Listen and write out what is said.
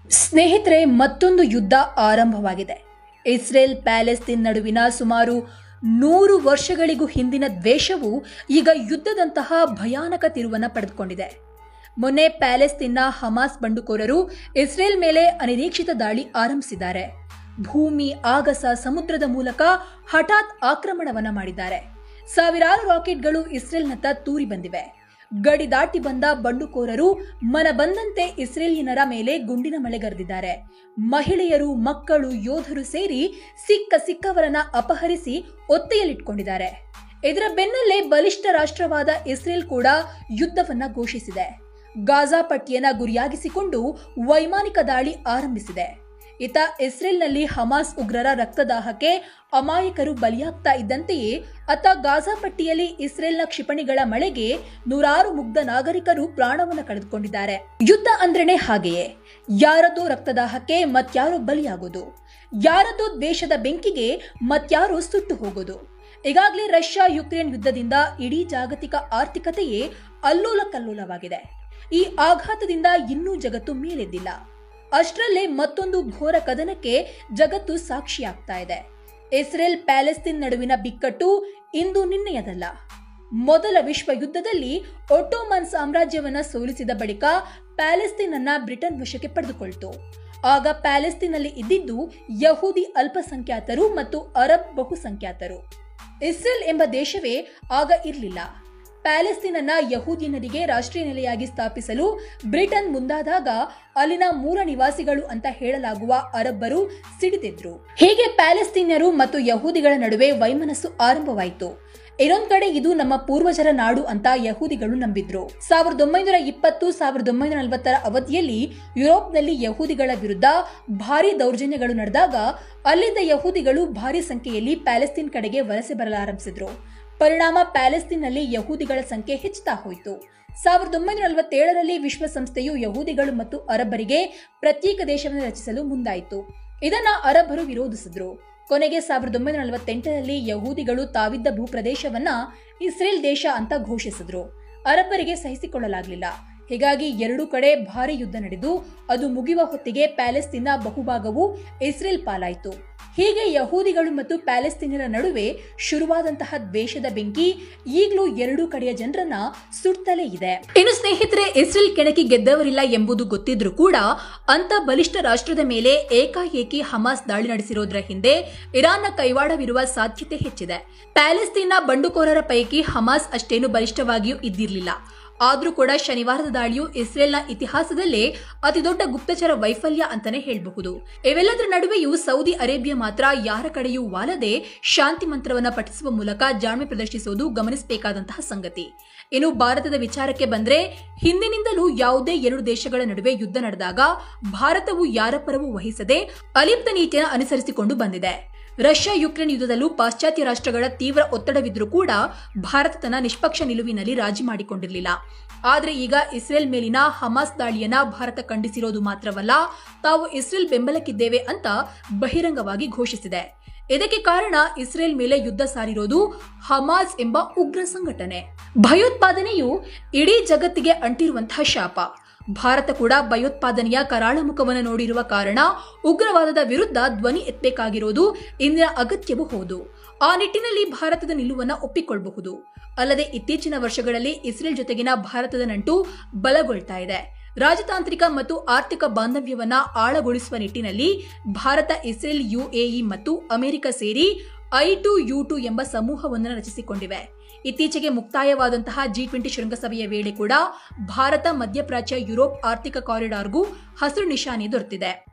ಸ್ನೇಹಿತರೆ ಮತ್ತೊಂದು ಯುದ್ಧ ಆರಂಭವಾಗಿದೆ ಇಸ್ರೇಲ್ ಪ್ಯಾಲೆಸ್ತೀನ್ ನಡುವಿನ ಸುಮಾರು ನೂರು ವರ್ಷಗಳಿಗೂ ಹಿಂದಿನ ದ್ವೇಷವು ಈಗ ಯುದ್ಧದಂತಹ ಭಯಾನಕ ತಿರುವನ್ನ ಪಡೆದುಕೊಂಡಿದೆ ಮೊನ್ನೆ ಪ್ಯಾಲೆಸ್ತೀನ್ನ ಹಮಾಸ್ ಬಂಡುಕೋರರು ಇಸ್ರೇಲ್ ಮೇಲೆ ಅನಿರೀಕ್ಷಿತ ದಾಳಿ ಆರಂಭಿಸಿದ್ದಾರೆ ಭೂಮಿ ಆಗಸ ಸಮುದ್ರದ ಮೂಲಕ ಹಠಾತ್ ಆಕ್ರಮಣವನ್ನ ಮಾಡಿದ್ದಾರೆ ಸಾವಿರಾರು ರಾಕೆಟ್ಗಳು ಇಸ್ರೇಲ್ನತ್ತ ತೂರಿ ಬಂದಿವೆ ಗಡಿ ದಾಟಿ ಬಂದ ಬಂಡುಕೋರರು ಮನ ಬಂದಂತೆ ಇಸ್ರೇಲಿಯನರ ಮೇಲೆ ಗುಂಡಿನ ಮಳೆಗರೆದಿದ್ದಾರೆ ಮಹಿಳೆಯರು ಮಕ್ಕಳು ಯೋಧರು ಸೇರಿ ಸಿಕ್ಕ ಸಿಕ್ಕವರನ್ನ ಅಪಹರಿಸಿ ಒತ್ತೆಯಲ್ಲಿಟ್ಕೊಂಡಿದ್ದಾರೆ ಇದರ ಬೆನ್ನಲ್ಲೇ ಬಲಿಷ್ಠ ರಾಷ್ಟ್ರವಾದ ಇಸ್ರೇಲ್ ಕೂಡ ಯುದ್ಧವನ್ನ ಘೋಷಿಸಿದೆ ಗಾಜಾ ಪಟ್ಟಿಯನ್ನ ಗುರಿಯಾಗಿಸಿಕೊಂಡು ವೈಮಾನಿಕ ದಾಳಿ ಆರಂಭಿಸಿದೆ ಇತ ಇಸ್ರೇಲ್ನಲ್ಲಿ ಹಮಾಸ್ ಉಗ್ರರ ರಕ್ತದಾಹಕ್ಕೆ ಅಮಾಯಕರು ಬಲಿಯಾಗ್ತಾ ಇದ್ದಂತೆಯೇ ಅತ್ತ ಗಾಜಾ ಪಟ್ಟಿಯಲ್ಲಿ ಇಸ್ರೇಲ್ನ ಕ್ಷಿಪಣಿಗಳ ಮಳೆಗೆ ನೂರಾರು ಮುಗ್ಧ ನಾಗರಿಕರು ಪ್ರಾಣವನ್ನು ಕಳೆದುಕೊಂಡಿದ್ದಾರೆ ಯುದ್ಧ ಅಂದ್ರೇನೆ ಹಾಗೆಯೇ ಯಾರದೋ ರಕ್ತದಾಹಕ್ಕೆ ಮತ್ಯಾರೋ ಬಲಿಯಾಗೋದು ಯಾರದೋ ದ್ವೇಷದ ಬೆಂಕಿಗೆ ಮತ್ಯಾರೋ ಸುಟ್ಟು ಹೋಗೋದು ಈಗಾಗಲೇ ರಷ್ಯಾ ಯುಕ್ರೇನ್ ಯುದ್ಧದಿಂದ ಇಡೀ ಜಾಗತಿಕ ಆರ್ಥಿಕತೆಯೇ ಅಲ್ಲೋಲ ಕಲ್ಲೋಲವಾಗಿದೆ ಈ ಆಘಾತದಿಂದ ಇನ್ನೂ ಜಗತ್ತು ಮೇಲೆದ್ದಿಲ್ಲ ಅಷ್ಟರಲ್ಲೇ ಮತ್ತೊಂದು ಘೋರ ಕದನಕ್ಕೆ ಜಗತ್ತು ಸಾಕ್ಷಿಯಾಗ್ತಾ ಇದೆ ಇಸ್ರೇಲ್ ಪ್ಯಾಲೆಸ್ತೀನ್ ನಡುವಿನ ಬಿಕ್ಕಟ್ಟು ಇಂದು ನಿನ್ನೆಯದಲ್ಲ ಮೊದಲ ವಿಶ್ವ ಯುದ್ಧದಲ್ಲಿ ಒಟ್ಟೋಮನ್ ಸಾಮ್ರಾಜ್ಯವನ್ನ ಸೋಲಿಸಿದ ಬಳಿಕ ಪ್ಯಾಲೆಸ್ತೀನ್ ಅನ್ನ ಬ್ರಿಟನ್ ವಶಕ್ಕೆ ಪಡೆದುಕೊಳ್ತು ಆಗ ಪ್ಯಾಲೆಸ್ತೀನಲ್ಲಿ ಇದ್ದಿದ್ದು ಯಹೂದಿ ಅಲ್ಪಸಂಖ್ಯಾತರು ಮತ್ತು ಅರಬ್ ಬಹುಸಂಖ್ಯಾತರು ಇಸ್ರೇಲ್ ಎಂಬ ದೇಶವೇ ಆಗ ಇರಲಿಲ್ಲ ಪ್ಯಾಲೆಸ್ತೀನ್ ಅನ್ನ ಯಹೂದಿಯನರಿಗೆ ರಾಷ್ಟ್ರೀಯ ನೆಲೆಯಾಗಿ ಸ್ಥಾಪಿಸಲು ಬ್ರಿಟನ್ ಮುಂದಾದಾಗ ಅಲ್ಲಿನ ಮೂಲ ನಿವಾಸಿಗಳು ಅಂತ ಹೇಳಲಾಗುವ ಅರಬ್ಬರು ಸಿಡಿದಿದ್ರು ಹೀಗೆ ಪ್ಯಾಲೆಸ್ತೀನ್ಯರು ಮತ್ತು ಯಹೂದಿಗಳ ನಡುವೆ ವೈಮನಸ್ಸು ಆರಂಭವಾಯಿತು ಇನ್ನೊಂದ್ ಕಡೆ ಇದು ನಮ್ಮ ಪೂರ್ವಜರ ನಾಡು ಅಂತ ಯಹೂದಿಗಳು ನಂಬಿದ್ರು ಸಾವಿರದ ಒಂಬೈನೂರ ಇಪ್ಪತ್ತು ಸಾವಿರದ ಒಂಬೈನೂರ ನಲವತ್ತರ ಅವಧಿಯಲ್ಲಿ ಯುರೋಪ್ನಲ್ಲಿ ಯಹೂದಿಗಳ ವಿರುದ್ಧ ಭಾರಿ ದೌರ್ಜನ್ಯಗಳು ನಡೆದಾಗ ಅಲ್ಲಿದ್ದ ಯಹೂದಿಗಳು ಭಾರಿ ಸಂಖ್ಯೆಯಲ್ಲಿ ಪ್ಯಾಲೆಸ್ತೀನ್ ಕಡೆಗೆ ವಲಸೆ ಬರಲಾರಂಭಿಸಿದ್ರು ಪರಿಣಾಮ ಪ್ಯಾಲೆಸ್ತೀನ್ನಲ್ಲಿ ಯಹೂದಿಗಳ ಸಂಖ್ಯೆ ಹೆಚ್ಚುತ್ತಾ ಹೋಯಿತು ಸಾವಿರದ ಒಂಬೈನೂರ ನಲವತ್ತೇಳರಲ್ಲಿ ವಿಶ್ವಸಂಸ್ಥೆಯು ಯಹೂದಿಗಳು ಮತ್ತು ಅರಬ್ಬರಿಗೆ ಪ್ರತ್ಯೇಕ ದೇಶವನ್ನು ರಚಿಸಲು ಮುಂದಾಯಿತು ಇದನ್ನ ಅರಬ್ಬರು ವಿರೋಧಿಸಿದ್ರು ಕೊನೆಗೆ ಸಾವಿರದ ಒಂಬೈನೂರ ನಲವತ್ತೆಂಟರಲ್ಲಿ ಯಹೂದಿಗಳು ತಾವಿದ್ದ ಭೂಪ್ರದೇಶವನ್ನ ಇಸ್ರೇಲ್ ದೇಶ ಅಂತ ಘೋಷಿಸಿದ್ರು ಅರಬ್ಬರಿಗೆ ಸಹಿಸಿಕೊಳ್ಳಲಾಗಲಿಲ್ಲ ಹೀಗಾಗಿ ಎರಡೂ ಕಡೆ ಭಾರಿ ಯುದ್ಧ ನಡೆದು ಅದು ಮುಗಿಯುವ ಹೊತ್ತಿಗೆ ಪ್ಯಾಲೆಸ್ತೀನ್ನ ಬಹುಭಾಗವು ಇಸ್ರೇಲ್ ಪಾಲಾಯಿತು ಹೀಗೆ ಯಹೂದಿಗಳು ಮತ್ತು ಪ್ಯಾಲೆಸ್ತೀನ್ಯರ ನಡುವೆ ಶುರುವಾದಂತಹ ದ್ವೇಷದ ಬೆಂಕಿ ಈಗಲೂ ಎರಡೂ ಕಡೆಯ ಜನರನ್ನ ಸುಡ್ತಲೇ ಇದೆ ಇನ್ನು ಸ್ನೇಹಿತರೆ ಇಸ್ರೇಲ್ ಕೆಣಕಿ ಗೆದ್ದವರಿಲ್ಲ ಎಂಬುದು ಗೊತ್ತಿದ್ರೂ ಕೂಡ ಅಂತ ಬಲಿಷ್ಠ ರಾಷ್ಟ್ರದ ಮೇಲೆ ಏಕಾಏಕಿ ಹಮಾಸ್ ದಾಳಿ ನಡೆಸಿರೋದ್ರ ಹಿಂದೆ ಇರಾನ್ನ ಕೈವಾಡವಿರುವ ಸಾಧ್ಯತೆ ಹೆಚ್ಚಿದೆ ಪ್ಯಾಲೆಸ್ತೀನ್ನ ಬಂಡುಕೋರರ ಪೈಕಿ ಹಮಾಸ್ ಅಷ್ಟೇನು ಬಲಿಷ್ಠವಾಗಿಯೂ ಇದ್ದಿರಲಿಲ್ಲ ಆದ್ರೂ ಕೂಡ ಶನಿವಾರದ ದಾಳಿಯು ಇಸ್ರೇಲ್ನ ಇತಿಹಾಸದಲ್ಲೇ ಅತಿದೊಡ್ಡ ಗುಪ್ತಚರ ವೈಫಲ್ಯ ಅಂತಾನೆ ಹೇಳಬಹುದು ಇವೆಲ್ಲದರ ನಡುವೆಯೂ ಸೌದಿ ಅರೇಬಿಯಾ ಮಾತ್ರ ಯಾರ ಕಡೆಯೂ ವಾಲದೆ ಶಾಂತಿ ಮಂತ್ರವನ್ನ ಪಠಿಸುವ ಮೂಲಕ ಜಾಣ್ಮೆ ಪ್ರದರ್ಶಿಸುವುದು ಗಮನಿಸಬೇಕಾದಂತಹ ಸಂಗತಿ ಇನ್ನು ಭಾರತದ ವಿಚಾರಕ್ಕೆ ಬಂದ್ರೆ ಹಿಂದಿನಿಂದಲೂ ಯಾವುದೇ ಎರಡು ದೇಶಗಳ ನಡುವೆ ಯುದ್ಧ ನಡೆದಾಗ ಭಾರತವು ಯಾರ ಪರವೂ ವಹಿಸದೆ ಅಲಿಪ್ತ ನೀತಿಯನ್ನು ಅನುಸರಿಸಿಕೊಂಡು ಬಂದಿದೆ ರಷ್ಯಾ ಯುಕ್ರೇನ್ ಯುದ್ಧದಲ್ಲೂ ಪಾಶ್ಚಾತ್ಯ ರಾಷ್ಟ್ರಗಳ ತೀವ್ರ ಒತ್ತಡವಿದ್ರೂ ಕೂಡ ಭಾರತ ತನ್ನ ನಿಷ್ಪಕ್ಷ ನಿಲುವಿನಲ್ಲಿ ರಾಜಿ ಮಾಡಿಕೊಂಡಿರಲಿಲ್ಲ ಆದರೆ ಈಗ ಇಸ್ರೇಲ್ ಮೇಲಿನ ಹಮಾಸ್ ದಾಳಿಯನ್ನ ಭಾರತ ಖಂಡಿಸಿರೋದು ಮಾತ್ರವಲ್ಲ ತಾವು ಇಸ್ರೇಲ್ ಬೆಂಬಲಕ್ಕಿದ್ದೇವೆ ಅಂತ ಬಹಿರಂಗವಾಗಿ ಘೋಷಿಸಿದೆ ಇದಕ್ಕೆ ಕಾರಣ ಇಸ್ರೇಲ್ ಮೇಲೆ ಯುದ್ಧ ಸಾರಿರೋದು ಹಮಾಸ್ ಎಂಬ ಉಗ್ರ ಸಂಘಟನೆ ಭಯೋತ್ಪಾದನೆಯು ಇಡೀ ಜಗತ್ತಿಗೆ ಅಂಟಿರುವಂತಹ ಶಾಪ ಭಾರತ ಕೂಡ ಭಯೋತ್ಪಾದನೆಯ ಕರಾಳ ಮುಖವನ್ನು ನೋಡಿರುವ ಕಾರಣ ಉಗ್ರವಾದದ ವಿರುದ್ಧ ಧ್ವನಿ ಎತ್ತಬೇಕಾಗಿರೋದು ಇಂದಿನ ಅಗತ್ಯವೂ ಹೌದು ಆ ನಿಟ್ಟಿನಲ್ಲಿ ಭಾರತದ ನಿಲುವನ್ನ ಒಪ್ಪಿಕೊಳ್ಳಬಹುದು ಅಲ್ಲದೆ ಇತ್ತೀಚಿನ ವರ್ಷಗಳಲ್ಲಿ ಇಸ್ರೇಲ್ ಜೊತೆಗಿನ ಭಾರತದ ನಂಟು ಬಲಗೊಳ್ತಾ ಇದೆ ರಾಜತಾಂತ್ರಿಕ ಮತ್ತು ಆರ್ಥಿಕ ಬಾಂಧವ್ಯವನ್ನ ಆಳಗೊಳಿಸುವ ನಿಟ್ಟಿನಲ್ಲಿ ಭಾರತ ಇಸ್ರೇಲ್ ಯುಎಇ ಮತ್ತು ಅಮೆರಿಕ ಸೇರಿ ಐ ಟು ಯು ಟು ಎಂಬ ಸಮೂಹವನ್ನು ರಚಿಸಿಕೊಂಡಿವೆ ಇತ್ತೀಚೆಗೆ ಮುಕ್ತಾಯವಾದಂತಹ ಜಿ ಟ್ವೆಂಟಿ ಶೃಂಗಸಭೆಯ ವೇಳೆ ಕೂಡ ಭಾರತ ಮಧ್ಯಪ್ರಾಚ್ಯ ಯುರೋಪ್ ಆರ್ಥಿಕ ಕಾರಿಡಾರ್ಗೂ ಹಸಿರು ನಿಶಾನೆ ದೊರೆತಿದೆ